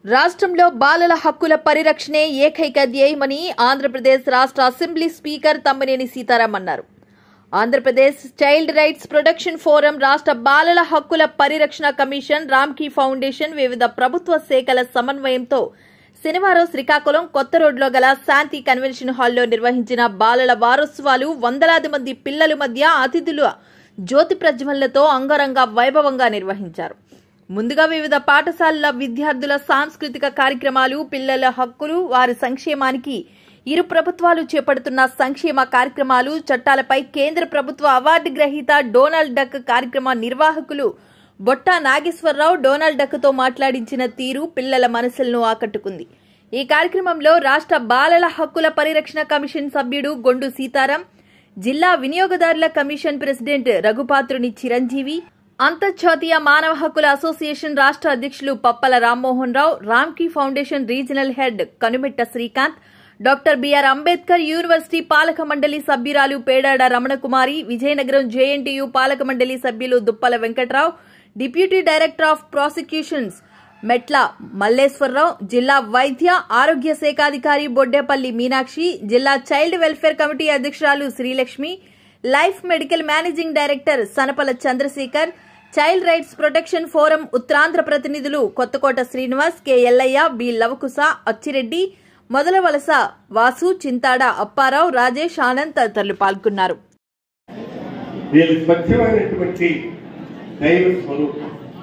రాష్ట్రంలో బాలల హక్కుల పరిరక్షణే ఏకైక ధ్యేయమని ఆంధ్రప్రదేశ్ రాష్ట్ర అసెంబ్లీ స్పీకర్ తమ్మినేని సీతారాం అన్నారు Andhra Pradesh child rights protection forum రాష్ట్ర బాలల హక్కుల పరిరక్షణ కమిషన్ రామ్కీ ఫౌండేషన్ వివిధ ప్రభుత్వ శాఖల సమన్వయంతో శనివారం శ్రీకాకుళం కొత్త రోడ్లో గల శాంతి కన్వెన్షన్ హాల్లో నిర్వహించిన బాలల వారోత్సవాలు వందలాది మంది పిల్లల మధ్య అతిథుల జ్యోతి ప్రజ్వలతో అంగరంగ వైభవంగా నిర్వహించారు ముందుగా వివిధ పాఠశాలల విద్యార్థుల సాంస్కృతిక కార్యక్రమాలు పిల్లల హక్కులు వారి సంక్షేమానికి ఇరు ప్రభుత్వాలు చేపడుతున్న సంక్షేమ కార్యక్రమాలు చట్టాలపై కేంద్ర ప్రభుత్వ అవార్డు గ్రహీత డొనాల్డ్ డక్ కార్యక్రమ నిర్వాహకులు బొట్టా నాగేశ్వరరావు డొనాల్డ్ డక్తో మాట్లాడించిన తీరు పిల్లల మనసులను ఆకట్టుకుంది ఈ కార్యక్రమంలో రాష్ట్ర బాలల హక్కుల పరిరక్షణ కమిషన్ సభ్యుడు గొండు సీతారాం జిల్లా వినియోగదారుల కమిషన్ ప్రెసిడెంట్ రఘుపాత్రుని చిరంజీవి అంతర్జాతీయ మానవ హక్కుల అసోసియేషన్ రాష్ట్ర అధ్యక్షులు Pappala Rammohan Rao Ramky foundation regional head Kanumetta Srikanth doctor BR Ambedkar university పాలక మండలి సభ్యురాలు పేడాడ రమణకుమారి విజయనగరం జేఎన్టీయూ పాలక మండలి సభ్యులు Duppala Venkatrao deputy director of prosecutions Metla Malleswararao జిల్లా వైద్య ఆరోగ్య శాఖాధికారి బొడ్డేపల్లి మీనాక్షి జిల్లా చైల్డ్ వెల్ఫేర్ కమిటీ అధ్యక్షురాలు Srilakshmi life medical managing director Sanapala Chandrasekhar child rights protection forum Uttarandhra ప్రతినిధులు కొత్తకోట శ్రీనివాస్ కె ఎల్లయ్య బి లవకుశ అచ్చిరెడ్డి మొదలవలస వాసు చింతాడ అప్పారావు రాజేష్ ఆనంద్ తదితరులు పాల్గొన్నారు వీళ్ళు స్వచ్ఛమైనటువంటి దైవ స్వరూపం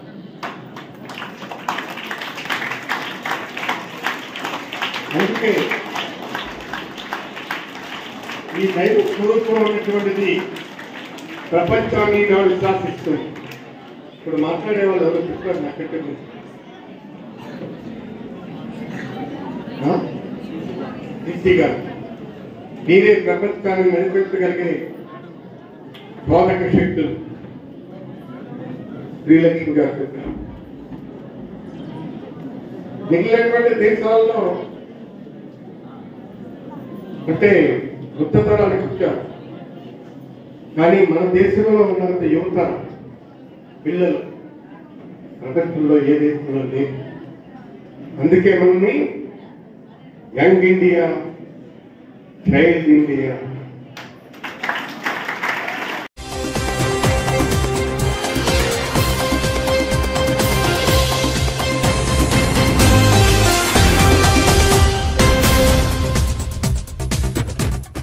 అందుకే ఈ దైవ స్వరూపం అనేటువంటిది ప్రపంచాన్ని నాడు శాసిస్తుంది ఇప్పుడు మాట్లాడే వాళ్ళు ఎవరు చెప్పారు నాకంటే ముందు. ఆ? ఈసీ గారు మీరే ప్రపంచాన్ని నడిపించగలిగే పాలక శక్తులు శ్రీలక్ష్మి గారు చెప్పారు మిగిలినటువంటి దేశాల్లో అంటే కొత్త తరానికి వచ్చారు కానీ మన దేశంలో ఉన్నంత యువత పిల్లలు ప్రపంచంలో ఏ దేశంలో లేదు అందుకే మనల్ని యంగ్ ఇండియా చైల్డ్ ఇండియా